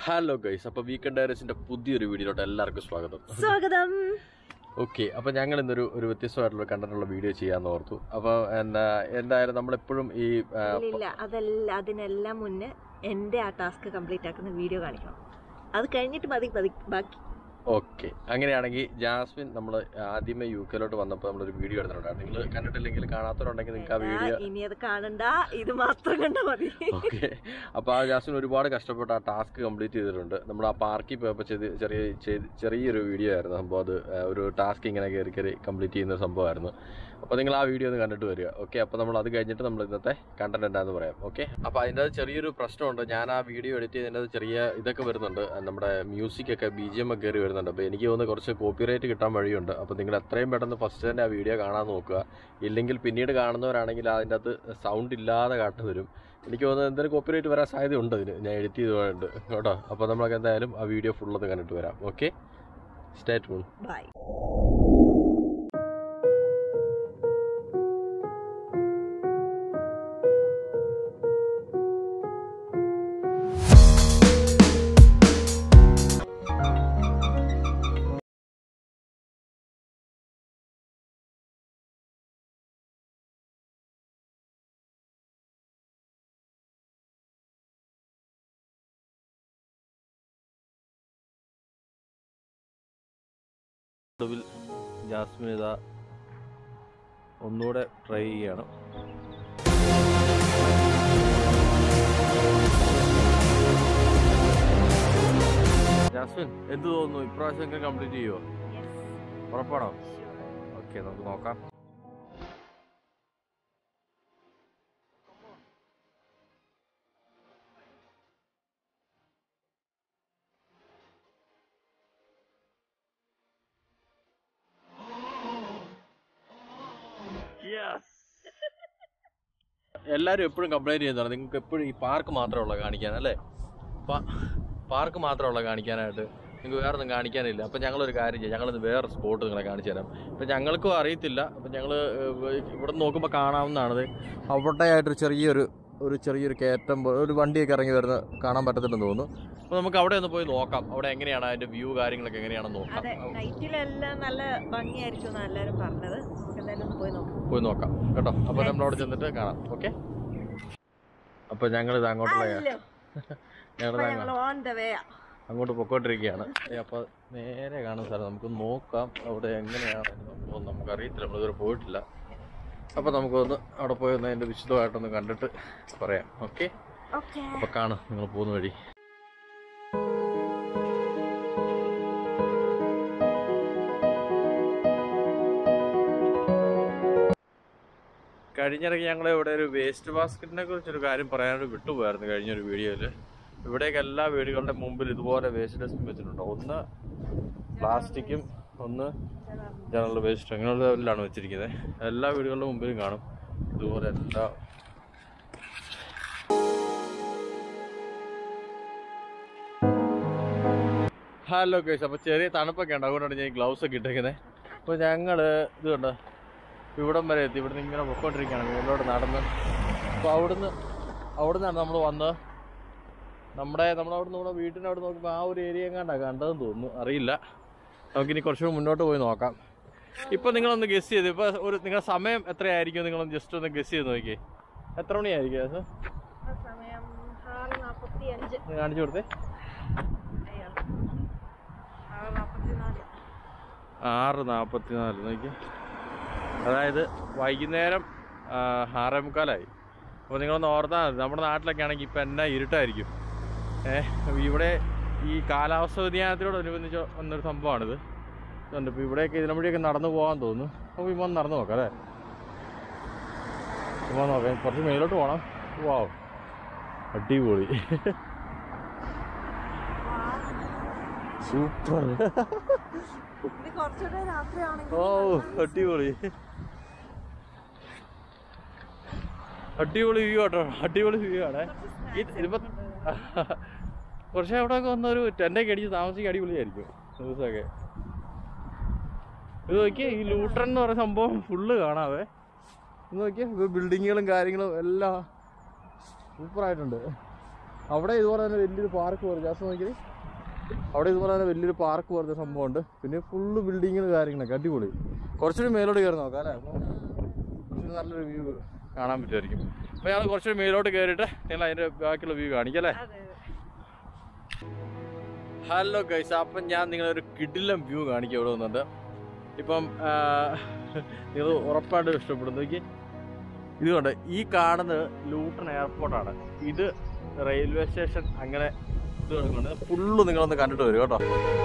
Hello guys അപ്പൊ weekend ഡയറീസിന്റെ പുതിയൊരു വീഡിയോയിലോട്ട് എല്ലാവർക്കും സ്വാഗതം സ്വാഗതം ഓക്കെ അപ്പൊ ഞങ്ങൾ ഇന്നൊരു ഒരു വ്യത്യസ്തമായിട്ടുള്ള കണ്ടിട്ടുള്ള വീഡിയോ ചെയ്യാന്ന് ഓർത്തു അപ്പൊ എന്താ എന്തായാലും നമ്മളെപ്പോഴും ഈ ആ, ഇല്ല അതല്ല അതിനെല്ലാം മുന്നേ എൻ്റെ ആ ടാസ്ക് കംപ്ലീറ്റ് ആക്കുന്ന വീഡിയോ കാണിക്കണം അത് കഴിഞ്ഞിട്ട് മതി മതി ബാക്കി ഓക്കെ അങ്ങനെയാണെങ്കിൽ ജാസ്മിൻ നമ്മൾ ആദ്യമേ യു കെയിലോട്ട് വന്നപ്പോൾ നമ്മളൊരു വീഡിയോ എടുത്തിട്ടുണ്ടായിരുന്നു നിങ്ങൾ കണ്ടിട്ടില്ലെങ്കിൽ കാണാത്തവരുണ്ടെങ്കിൽ നിങ്ങൾക്ക് ആ വീഡിയോ ആ, ഇനി അത് കാണണ്ട ഇത് മാത്രം കണ്ടാ മതി ഓക്കെ അപ്പോൾ ആ ജാസ്മിൻ ഒരുപാട് കഷ്ടപ്പെട്ട് ആ ടാസ്ക് കംപ്ലീറ്റ് ചെയ്തിട്ടുണ്ട് നമ്മൾ ആ പാർക്കിൽ പോയപ്പോൾ ചെയ്ത് ചെറിയ ചെയ്ത് ചെറിയൊരു വീഡിയോ ആയിരുന്നു സംഭവം അത് ആ, ഒരു ടാസ്ക് ഇങ്ങനെ കയറി കയറി കംപ്ലീറ്റ് ചെയ്യുന്ന സംഭവമായിരുന്നു അപ്പോൾ നിങ്ങൾ ആ വീഡിയോ ഒന്ന് കണ്ടിട്ട് വരിക ഓക്കെ അപ്പോൾ നമ്മൾ അത് കഴിഞ്ഞിട്ട് നമ്മൾ ഇന്നത്തെ കണ്ടന്റ് എന്താണെന്ന് പറയാം ഓക്കെ അപ്പോൾ അതിൻ്റെ അത് ചെറിയൊരു പ്രശ്നമുണ്ട് ഞാൻ ആ വീഡിയോ എഡിറ്റ് ചെയ്തതിൻ്റെ അത് ചെറിയ ഇതൊക്കെ വരുന്നുണ്ട് ആ, നമ്മുടെ മ്യൂസിക് ഒക്കെ ബി ജി എം ഒക്കെ കയറി വരുന്നുണ്ട് അപ്പോൾ എനിക്ക് തോന്നുന്നു കുറച്ച് കോപ്പിറൈറ്റ് കിട്ടാൻ വഴിയുണ്ട് അപ്പോൾ നിങ്ങൾ എത്രയും പെട്ടെന്ന് ഫസ്റ്റ് തന്നെ ആ വീഡിയോ കാണാൻ നോക്കുക ഇല്ലെങ്കിൽ പിന്നീട് കാണുന്നവരാണെങ്കിൽ അതിൻ്റെ അകത്ത് സൗണ്ട് ഇല്ലാതെ കാട്ടു വരും എനിക്ക് തോന്നുന്നത് എന്തെങ്കിലും കോപ്പിറൈറ്റ് വരാൻ സാധ്യതയുണ്ട് ഇതിന് ഞാൻ എഡിറ്റ് ചെയ്തുകൊണ്ട് കേട്ടോ അപ്പോൾ നമ്മളൊക്കെ എന്തായാലും ആ വീഡിയോ ഫുൾ ഒന്ന് കണ്ടിട്ട് വരാം ഓക്കെ സ്റ്റേറ്റ് മൂൺ ബൈ ഒടുവിൽ ജാസ്മിൻ ഇതാ ഒന്നുകൂടെ ട്രൈ ചെയ്യാണ് ജാസ്മിൻ എന്ത് തോന്നുന്നു ഇപ്രാവശ്യം കംപ്ലീറ്റ് ചെയ്യുമോ ഉറപ്പാണോ ഓക്കെ നമുക്ക് നോക്കാം എല്ലാവരും എപ്പോഴും കംപ്ലൈൻറ്റ് ചെയ്യുന്നതാണ് നിങ്ങൾക്ക് എപ്പോഴും ഈ പാർക്ക് മാത്രമുള്ള കാണിക്കാൻ അല്ലേ പാർക്ക് മാത്രമുള്ള കാണിക്കാനായിട്ട് നിങ്ങൾക്ക് വേറെ ഒന്നും കാണിക്കാനില്ല അപ്പം ഞങ്ങളൊരു കാര്യം ചെയ്യാം ഞങ്ങളിന്ന് വേറെ സ്പോട്ട് നിങ്ങളെ കാണിച്ചു തരാം അപ്പം ഞങ്ങൾക്കും അറിയത്തില്ല അപ്പം ഞങ്ങൾ ഇവിടെ നിന്ന് നോക്കുമ്പോൾ കാണാവുന്നതാണത് അവിടെ ആയിട്ടൊരു ചെറിയൊരു ഒരു ചെറിയൊരു കയറ്റം പോലെ ഒരു വണ്ടിയൊക്കെ ഇറങ്ങി വരുന്ന കാണാൻ പറ്റത്തില്ലെന്ന് തോന്നുന്നു അപ്പോൾ നമുക്ക് അവിടെ ഒന്ന് പോയി നോക്കാം അവിടെ എങ്ങനെയാണ് അതിൻ്റെ വ്യൂ കാര്യങ്ങളൊക്കെ എങ്ങനെയാണെന്ന് നോക്കാം അതെ നൈറ്റിലെല്ലാം നല്ല ഭംഗിയായിരിക്കും എന്നാണ് എല്ലാവരും പറഞ്ഞത് നമുക്ക് എന്തായാലും ഒന്ന് പോയി നോക്കാം പോയി നോക്കാം കേട്ടോ അപ്പോൾ നമ്മൾ അവിടെ ചെന്നിട്ട് കാണാം ഓക്കെ അപ്പോൾ ഞങ്ങളിത് അങ്ങോട്ടുള്ള അല്ലോ ഞങ്ങളിത് അങ്ങ് ഞങ്ങൾ ഓൺ ദ വേ അങ്ങോട്ട് പൊക്കോണ്ടിരിക്കുകയാണ് അപ്പോൾ നേരെ കാണുന്ന സ്ഥലം നമുക്ക് നോക്കാം അവിടെ എങ്ങനെയാണ് സംഭവം നമുക്കറിയത്തില്ല നമ്മളിതുവരെ പോയിട്ടില്ല അപ്പോൾ നമുക്കൊന്ന് അവിടെ പോയി ഒന്ന് അതിൻ്റെ വിശദമായിട്ടൊന്ന് കണ്ടിട്ട് പറയാം ഓക്കെ ഓക്കെ അപ്പോൾ കാണാം നിങ്ങൾ പോകുന്ന വഴി കഴിഞ്ഞിടയ്ക്ക് ഞങ്ങൾ ഇവിടെ ഒരു വേസ്റ്റ് ബാസ്ക്കറ്റിനെ കുറിച്ചൊരു കാര്യം പറയാനായിട്ട് വിട്ടുപോയായിരുന്നു കഴിഞ്ഞൊരു വീഡിയോയിൽ ഇവിടേക്ക് എല്ലാ വീടുകളുടെ മുമ്പിൽ ഇതുപോലെ വേസ്റ്റ് ഡസ്റ്റ്ബിൻ വെച്ചിട്ടുണ്ട് ഒന്ന് പ്ലാസ്റ്റിക്കും ഒന്ന് ജനറൽ വേസ്റ്റ് അങ്ങനെയുള്ള ലെവലിലാണ് വെച്ചിരിക്കുന്നത് എല്ലാ വീടുകളുടെ മുമ്പിലും കാണും ഇതുപോലെ എല്ലാ ഹലോ കേസ് അപ്പോൾ ചെറിയ തണുപ്പൊക്കെ ഉണ്ട് അതുകൊണ്ടാണ് ഞാൻ ഗ്ലൗസ് ഒക്കെ ഇട്ടേക്കുന്നത് അപ്പോൾ ഞങ്ങൾ ഇത് കണ്ടോ ഇവിടം വരെ എത്തി ഇവിടുന്ന് ഇങ്ങനെ പൊക്കോണ്ടിരിക്കുകയാണ് മുകളിലോട്ട് നടന്ന് അപ്പോൾ അവിടുന്ന് അവിടുന്നാണ് നമ്മൾ വന്ന് നമ്മുടെ നമ്മുടെ അവിടെ നമ്മുടെ വീട്ടിൻ്റെ അവിടെ നോക്കുമ്പോൾ ആ ഒരു ഏരിയ എങ്ങാണ്ടാണ് കണ്ടതെന്ന് തോന്നുന്നു അറിയില്ല നമുക്കിനി കുറച്ചുകൂടി മുന്നോട്ട് പോയി നോക്കാം ഇപ്പോൾ നിങ്ങളൊന്ന് ഗസ് ചെയ്ത് ഇപ്പോൾ ഒരു നിങ്ങളുടെ സമയം എത്രയായിരിക്കും നിങ്ങളൊന്ന് ജസ്റ്റ് ഒന്ന് ഗസ് ചെയ്ത് നോക്കിയേ എത്ര മണിയായിരിക്കും അത് സമയം ആറ് നാൽപ്പത്തി അഞ്ച് ഒന്ന് കാണിച്ചു കൊടുത്തേ ആറ് നാൽപ്പത്തി നാല് ആറ് നാൽപ്പത്തി നാല് നോക്കി അതായത് വൈകുന്നേരം ആ, ആറേ മുക്കാലായി അപ്പോൾ നിങ്ങളൊന്ന് ഓർത്താൽ മതി നമ്മുടെ നാട്ടിലൊക്കെ ആണെങ്കിൽ ഇപ്പം എന്നാ ഇരുട്ടായിരിക്കും ഏഹ് ഇവിടെ ഈ കാലാവസ്ഥ വ്യതിയാനത്തിനോടനുബന്ധിച്ച് വന്നൊരു സംഭവമാണിത് ഇതുണ്ട് ഇപ്പോൾ ഇവിടെയൊക്കെ ഇതിനെ വഴിയൊക്കെ നടന്നു പോകാൻ തോന്നുന്നു അപ്പോൾ ഇപ്പം നടന്നു നോക്കാം അല്ലേ ഇപ്പം നോക്കാം കുറച്ച് മേലോട്ട് പോകണം വാവ് അടിപൊളി സൂപ്പർ ഇത് കുറച്ചുകൂടെ രാത്രിയാണെങ്കിൽ ഓ അടിപൊളി അടിപൊളി വ്യൂ ആട്ടോ അടിപൊളി വ്യൂ ആണ് ഇത് ഇതിപ്പോ കുറച്ച് അവിടെ ഒക്കെ വന്ന ഒരു ടെൻ്റൊക്കെ അടിച്ച് താമസിക്കാൻ അടിപൊളിയായിരിക്കും ദിവസമൊക്കെ ഇത് നോക്കിയേ ഈ ലൂട്ടൺ എന്ന് പറയുന്ന സംഭവം ഫുള്ള് കാണാവേ ഇത് നോക്കിയേ ഇത് ബിൽഡിങ്ങുകളും കാര്യങ്ങളും എല്ലാം സൂപ്പറായിട്ടുണ്ട് അവിടെ ഇതുപോലെ തന്നെ വലിയൊരു പാർക്ക് പോലെ ജാസ് നോക്കി അവിടെ ഇതുപോലെ തന്നെ വലിയൊരു പാർക്ക് പോലത്തെ സംഭവമുണ്ട് പിന്നെ ഫുള്ള് ബിൽഡിങ്ങുകൾ കാര്യങ്ങളൊക്കെ അടിപൊളി കുറച്ചുകൂടി മേലോട്ട് കയറി നോക്കാം അല്ലേ അപ്പോൾ കുറച്ചുകൂടി നല്ലൊരു വ്യൂ കാണാൻ പറ്റുമായിരിക്കും അപ്പോൾ ഞങ്ങൾ കുറച്ചുകൂടി മേലോട്ട് കയറിയിട്ട് നിങ്ങൾ അതിൻ്റെ ബാക്കിയുള്ള വ്യൂ കാണിക്കാം അല്ലേ അതെ ഹലോ ഗൈസ് അപ്പം ഞാൻ നിങ്ങളൊരു കിടിലം വ്യൂ കാണിക്കാം ഇവിടെ വന്നിട്ട് ഇപ്പം നിങ്ങൾ ഉറപ്പായിട്ടും ഇഷ്ടപ്പെടുന്നു നോക്കി ഇത് കൊണ്ട് ഈ കാണുന്നത് ലൂട്ടൺ എയർപോർട്ടാണ് ഇത് റെയിൽവേ സ്റ്റേഷൻ അങ്ങനെ ഇത് കിടക്കുന്നുണ്ട് ഫുള്ള് നിങ്ങളൊന്ന് കണ്ടിട്ട് വരും കേട്ടോ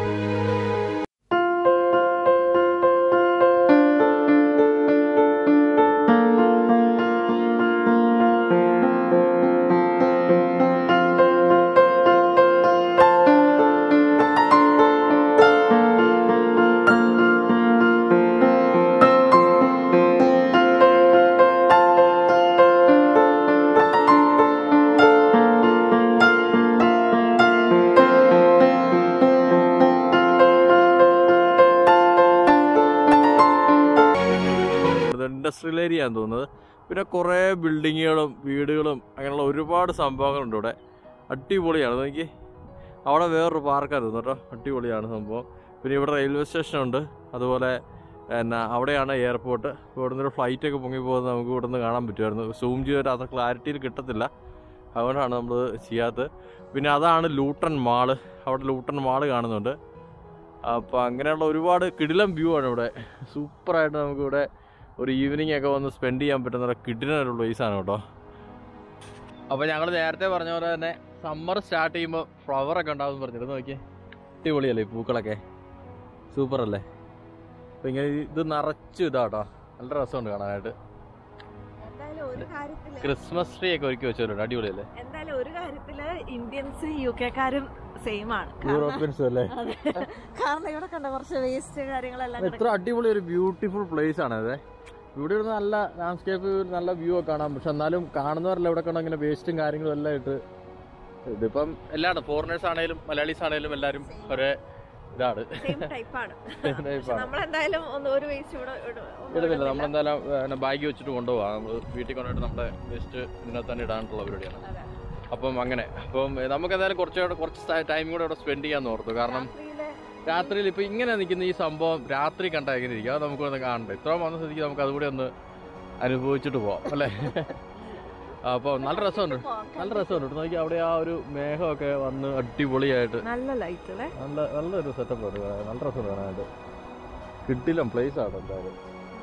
ഇൻഡസ്ട്രിയൽ ഏരിയ ആണെന്ന് തോന്നുന്നത് പിന്നെ കുറേ ബിൽഡിങ്ങുകളും വീടുകളും അങ്ങനെയുള്ള ഒരുപാട് സംഭവങ്ങളുണ്ട് ഇവിടെ അടിപൊളിയാണ് നോക്കി അവിടെ വേറൊരു പാർക്കാണ് തോന്നുന്നു കേട്ടോ അടിപൊളിയാണ് സംഭവം പിന്നെ ഇവിടെ റെയിൽവേ സ്റ്റേഷനുണ്ട് അതുപോലെ എന്നാ അവിടെയാണ് എയർപോർട്ട് ഇപ്പോൾ ഇവിടെ നിന്നൊരു ഫ്ലൈറ്റ് ഒക്കെ പൊങ്ങി പോകുന്നത് നമുക്ക് ഇവിടെ നിന്ന് കാണാൻ പറ്റുമായിരുന്നു സൂം ചെയ്തിട്ട് അത്ര ക്ലാരിറ്റിയിൽ കിട്ടത്തില്ല അതുകൊണ്ടാണ് നമ്മൾ ചെയ്യാത്തത് പിന്നെ അതാണ് ലൂട്ടൺ മാള് അവിടെ ലൂട്ടൺ മാള് കാണുന്നുണ്ട് അപ്പോൾ അങ്ങനെയുള്ള ഒരുപാട് കിടിലം വ്യൂ ആണ് ഇവിടെ സൂപ്പറായിട്ട് നമുക്ക് ഇവിടെ ഒരു ഈവനിങ് ഒക്കെ വന്ന് സ്പെൻഡ് ചെയ്യാൻ പറ്റുന്ന ഒരു കിടിലൊരു പ്ലേസ് ആണ് കേട്ടോ അപ്പോൾ ഞങ്ങൾ നേരത്തെ പറഞ്ഞ പോലെ തന്നെ സമ്മർ സ്റ്റാർട്ട് ചെയ്യുമ്പോൾ ഫ്ലവർ ഒക്കെ ഉണ്ടാവും പറഞ്ഞിട്ട് നോക്കിയേ അടിപൊളിയല്ലേ ഈ പൂക്കളൊക്കെ സൂപ്പർ അല്ലേ അപ്പോൾ ഇങ്ങനെ ഇത് നിറച്ച് ഇതാട്ടോ നല്ല രസമുണ്ട് കാണാനായിട്ട് എന്തായാലും ഒരു കാര്യത്തില് ക്രിസ്മസ് ട്രീ ഒക്കെ ഒരുക്കി വെച്ചിട്ടുണ്ട് അടിപൊളിയല്ലേ എന്തായാലും ഒരു കാര്യത്തില് ഇന്ത്യൻസ് യു കെക്കാരും സെയിം ആണ് കാരണം- യൂറോപ്യൻസ് അല്ലേ അതെ. കാരണം ഇവിടെ കണ്ട കുറച്ച് വേസ്റ്റ് കാര്യങ്ങളെല്ലാം എത്ര അടിപൊളി ഒരു ബ്യൂട്ടിഫുൾ പ്ലേസ് ആണ് ഇത് ഇവിടെ ഒരു നല്ല ലാൻഡ്സ്കേപ്പ് നല്ല വ്യൂ ഒക്കെ കാണാം പക്ഷെ എന്നാലും കാണുന്നവരല്ല ഇവിടെ കണ്ട ഇങ്ങനെ വേസ്റ്റും കാര്യങ്ങളും എല്ലാം ഇട്ട് ഇതിപ്പം എല്ലായിടും ഫോറിനേഴ്സ് ആണെങ്കിലും മലയാളീസ് ആണെങ്കിലും എല്ലാവരും ഒരേ ഇതാണ് സെയിം ടൈപ്പാണ് ടൈപ്പാണ് നമ്മളെന്തായാലും ഒന്ന് ഒരു വേസ്റ്റ് ഇവിടെ ഇട- ഒന്നും ഇടുന്നില്ല ഇടുന്നില്ല. നമ്മളെന്തായാലും ബാഗ് വെച്ചിട്ട് കൊണ്ടുപോകാം നമ്മൾ വീട്ടിൽ കൊണ്ടുപോയിട്ട് നമ്മുടെ വേസ്റ്റ് ഇതിനകത്ത് തന്നെ ഇടാനുള്ള പരിപാടിയാണ് അതെ. അപ്പം അങ്ങനെ അപ്പം നമുക്ക് എന്തായാലും കുറച്ചുകൂടെ കുറച്ച് ടൈം കൂടെ ഇവിടെ സ്പെൻഡ് ചെയ്യാൻ ഓർത്തു കാരണം രാത്രിയില് രാത്രിയിൽ ഇപ്പൊ ഇങ്ങനെ നിൽക്കുന്ന ഈ സംഭവം രാത്രി കണ്ടാൽ എങ്ങനെ ഇരിക്കും അത് നമുക്ക് ഒന്ന് കാണണ്ടേ ഇത്ര വന്ന സ്ഥിതിക്ക് നമുക്ക് അതുകൂടി ഒന്ന് അനുഭവിച്ചിട്ട് പോവാം അല്ലേ അപ്പോൾ നല്ല രസമുണ്ട് പോകാം. നല്ല രസമുണ്ട് കേട്ടോ. നോക്കി അവിടെ ആ ഒരു മേഘമൊക്കെ വന്ന് അടിപൊളിയായിട്ട് നല്ല ലൈറ്റ് അല്ലേ നല്ല നല്ലൊരു സെറ്റപ്പ് ആണ് കാണാൻ. നല്ല രസമുണ്ട് കാണാനായിട്ട് കിട്ടില്ല പ്ലേസ് ആണ് എന്തായാലും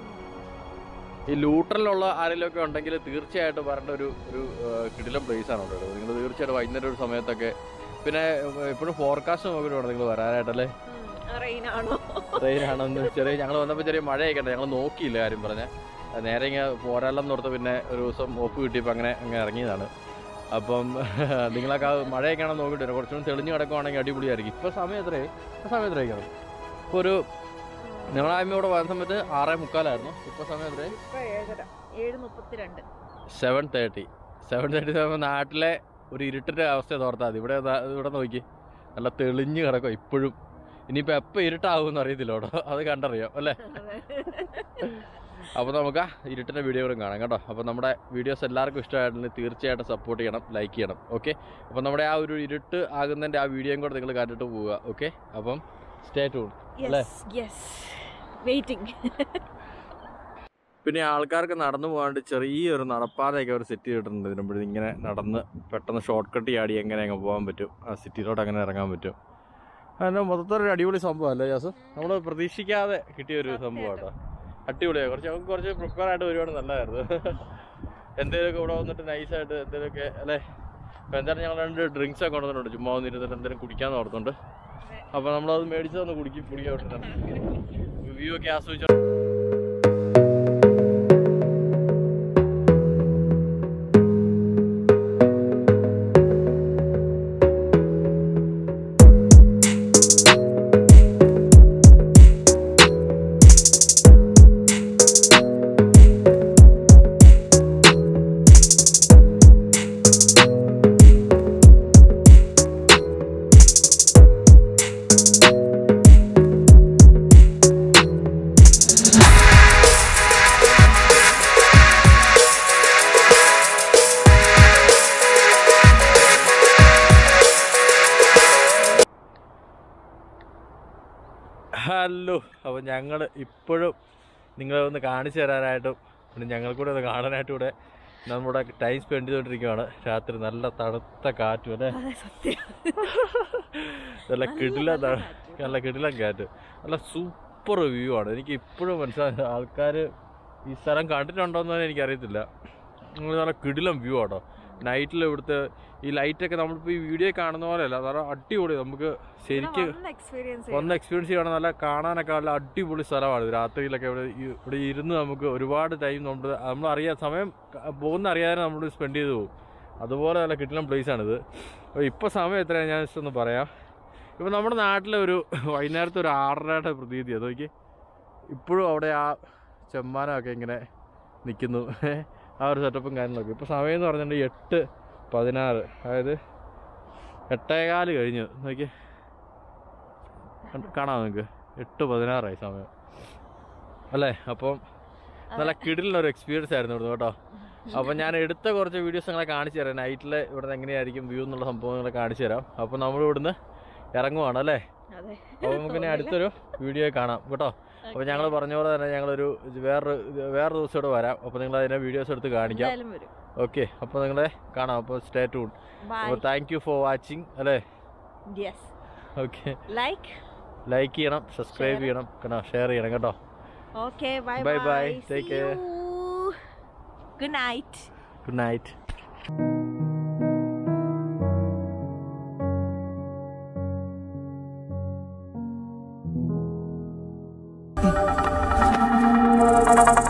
ഈ ലൂട്ടറിലുള്ള ആരെങ്കിലും ഒക്കെ ഉണ്ടെങ്കിൽ തീർച്ചയായിട്ടും വരേണ്ട ഒരു ഒരു കിടിലം പ്ലേസ് ആണ് കേട്ടോ നിങ്ങൾ തീർച്ചയായിട്ടും വൈകുന്നേരം ഒരു സമയത്തൊക്കെ പിന്നെ എപ്പോഴും ഫോർകാസ്റ്റ് നോക്കിയിട്ട് വേണം നിങ്ങൾ വരാനായിട്ടല്ലേ റെയിൻ ആണോ ട്രെയിൻ ആണെന്ന് ചെറിയ ഞങ്ങൾ വന്നപ്പോൾ ചെറിയ മഴയൊക്കെ ഉണ്ട് ഞങ്ങൾ നോക്കിയില്ല കാര്യം പറഞ്ഞ നേരെ ഇങ്ങനെ പോരാലെന്ന് ഓർത്ത് പിന്നെ ഒരു ദിവസം ഓഫ് കിട്ടിയപ്പോൾ അങ്ങനെ അങ്ങനെ ഇറങ്ങിയതാണ് അപ്പം നിങ്ങളൊക്കെ ആ മഴയൊക്കെ ആണെന്ന് നോക്കിയിട്ട് വരാം. കുറച്ചുകൂടി തെളിഞ്ഞ് കിടക്കുവാണെങ്കിൽ അടിപൊളിയായിരിക്കും ഇപ്പോൾ സമയം എത്രയായി ഇപ്പോൾ സമയം എത്രയായിരിക്കണം ഇപ്പോൾ ഒരു നിങ്ങളെ അമ്മ ഇവിടെ വന്ന സമയത്ത് ആറേ മുക്കാലായിരുന്നു ഇപ്പോൾ സമയം എത്രയായി ഇപ്പൊ ഏഴര ഏഴ് മുപ്പത്തിരണ്ട് സെവൻ തേർട്ടി സെവൻ തേർട്ടി സമയം നാട്ടിലെ ഒരു ഇരുട്ടിൻ്റെ അവസ്ഥ തോർത്താൽ മതി ഇവിടെ ദാ- ഇവിടെ നോക്കി നല്ല തെളിഞ്ഞ് കിടക്കും ഇപ്പോഴും ഇനിയിപ്പോൾ എപ്പോൾ ഇരുട്ടാകുമെന്ന് അറിയത്തില്ല കേട്ടോ അത് കണ്ടറിയാം അല്ലേ അപ്പോൾ നമുക്ക് ആ ഇരുട്ടിൻ്റെ വീഡിയോകളും കാണാം കേട്ടോ അപ്പോൾ നമ്മുടെ വീഡിയോസ് എല്ലാവർക്കും ഇഷ്ടമായിട്ടുണ്ടെങ്കിൽ തീർച്ചയായിട്ടും സപ്പോർട്ട് ചെയ്യണം ലൈക്ക് ചെയ്യണം ഓക്കെ അപ്പോൾ നമ്മുടെ ആ ഒരു ഇരുട്ട് ആകുന്നതിൻ്റെ ആ വീഡിയോയും കൂടെ നിങ്ങൾ കണ്ടിട്ട് പോവുക ഓക്കെ അപ്പം സ്റ്റേ ടൂൺ അല്ലേ? യെസ് യെസ് വെയിറ്റിംഗ് പിന്നെ ആൾക്കാർക്ക് നടന്നു പോകാണ്ട് ചെറിയൊരു നടപ്പാതയൊക്കെ അവർ സെറ്റ് ചെയ്തിട്ടുണ്ട് ഇതിനുമ്പോഴും ഇങ്ങനെ നടന്ന് പെട്ടെന്ന് ഷോർട്ട് കട്ട് ചാടി എങ്ങനെ അങ്ങ് പോകാൻ പറ്റും ആ സിറ്റിയിലോട്ട് അങ്ങനെ ഇറങ്ങാൻ പറ്റും അതിന് മൊത്തത്തിലൊരു അടിപൊളി സംഭവം അല്ലേ ജാസ് നമ്മൾ പ്രതീക്ഷിക്കാതെ കിട്ടിയ ഒരു സംഭവം കേട്ടോ അടിപൊളിയാണ് കുറച്ച് നമുക്ക് കുറച്ച് പ്രിപ്പയർ ആയിട്ട് വരുവാണ് നല്ലതായിരുന്നു എന്തെങ്കിലുമൊക്കെ ഇവിടെ വന്നിട്ട് നൈസായിട്ട് എന്തെങ്കിലുമൊക്കെ അല്ലേ അപ്പോൾ എന്തായാലും ഞങ്ങൾ രണ്ട് ഡ്രിങ്ക്സ് ഒക്കെ കൊണ്ടുവന്നിട്ടുണ്ട് ചുമ്മാ വന്നിരുന്നിട്ട് എന്തെങ്കിലും കുടിക്കാൻ ഓർത്തുണ്ട് അപ്പോൾ നമ്മളത് മേടിച്ചതൊന്ന് കുടിക്കും കുടിക്കാൻ വിട്ടിട്ടുണ്ട് വ്യൂ ഒക്കെ ആസ്വദിച്ചു ഹലോ അപ്പോൾ ഞങ്ങൾ ഇപ്പോഴും നിങ്ങളെ ഒന്ന് കാണിച്ചു തരാനായിട്ടും പിന്നെ ഞങ്ങൾക്കൂടെ ഒന്ന് കാണാനായിട്ടും കൂടെ നമ്മുടെ ടൈം സ്പെൻഡ് ചെയ്തുകൊണ്ടിരിക്കുകയാണ് രാത്രി നല്ല തണുത്ത കാറ്റും അല്ലേ അതെ സത്യം നല്ല കിടില നല്ല ത- കാറ്റ്. നല്ല കിടിലം കാറ്റ് നല്ല സൂപ്പർ വ്യൂ ആണ് എനിക്ക് ഇപ്പോഴും മനസ്സിലായി ആൾക്കാർ ഈ സ്ഥലം കണ്ടിട്ടുണ്ടോയെന്ന് എനിക്കറിയത്തില്ല നിങ്ങൾ നല്ല കിടിലം വ്യൂ ആട്ടോ നൈറ്റിൽ ഇവിടുത്തെ ഈ ലൈറ്റൊക്കെ നമ്മളിപ്പോൾ ഈ വീഡിയോ കാണുന്ന പോലെയല്ല നല്ല അടിപൊളി നമുക്ക് ശരിക്ക് എക്സ്പീരിയൻസ് ഒന്ന് എക്സ്പീരിയൻസ് ചെയ്യണം നല്ല കാണാനൊക്കെ നല്ല അടിപൊളി സ്ഥലമാണ് ഇത് രാത്രിയിലൊക്കെ ഇവിടെ ഈ- ഇവിടെ ഇരുന്ന് നമുക്ക് ഒരുപാട് ടൈം നമ്മൾ നമ്മൾ അറിയാം സമയം ക- പോകുന്ന അറിയാതെ നമ്മൾ സ്പെൻഡ് ചെയ്ത് പോകും അതുപോലെ നല്ല കിട്ടുന്ന പ്ലേസ് ആണിത് അപ്പോൾ ഇപ്പോൾ സമയം എത്രയാണ് ഞാൻ ജസ്റ്റ് ഒന്ന് പറയാം ഇപ്പോൾ നമ്മുടെ നാട്ടിലെ ഒരു വൈകുന്നേരത്തെ ഒരു ആറരയുടെ പ്രതീതി അത് നോക്കി ഇപ്പോഴും അവിടെ ആ ചെമ്മാനമൊക്കെ ഇങ്ങനെ നിൽക്കുന്നു ആ ഒരു സെറ്റപ്പും കാര്യങ്ങളൊക്കെ ഇപ്പോൾ സമയം എന്ന് പറഞ്ഞിട്ടുണ്ടെങ്കിൽ എട്ട് പതിനാറ് അതായത് എട്ടേകാല് കഴിഞ്ഞു നോക്കി കണ്ട്- കാണാമോ നിങ്ങൾക്ക് എട്ട് പതിനാറായി സമയം അല്ലേ അപ്പം നല്ല കിടിലൊരു എക്സ്പീരിയൻസ് ആയിരുന്നു ഇവിടുന്ന് കേട്ടോ അപ്പം ഞാൻ എടുത്ത കുറച്ച് വീഡിയോസ് നിങ്ങളെ കാണിച്ചു തരാം നൈറ്റിൽ ഇവിടുന്ന് എങ്ങനെയായിരിക്കും വ്യൂ എന്നുള്ള സംഭവങ്ങളെ കാണിച്ചു തരാം അപ്പം നമ്മൾ ഇവിടുന്ന് ഇറങ്ങുവാണ് അല്ലേ അതെ അപ്പോൾ നമുക്ക് ഇനി അടുത്തൊരു വീഡിയോ കാണാം കേട്ടോ അപ്പോൾ ഞങ്ങൾ പറഞ്ഞ പോലെ തന്നെ ഞങ്ങളൊരു വേറൊരു വേറെ ദിവസം ഇവിടെ വരാം അപ്പോൾ നിങ്ങൾ അതിനെ വീഡിയോസ് എടുത്ത് കാണിക്കാം എന്തായാലും വരും ഓക്കെ അപ്പോൾ നിങ്ങളെ കാണാം അപ്പോൾ സ്റ്റേ ടൂൺ ബൈ അപ്പോൾ താങ്ക് യു ഫോർ വാച്ചിങ് അല്ലേ യെസ് ഓക്കെ ലൈക്ക് ലൈക്ക് ചെയ്യണം സബ്സ്ക്രൈബ് ചെയ്യണം കേട്ടോ ഷെയർ ചെയ്യണം കേട്ടോ okay bye Bye bye bye. Take care. Good night good night Bye.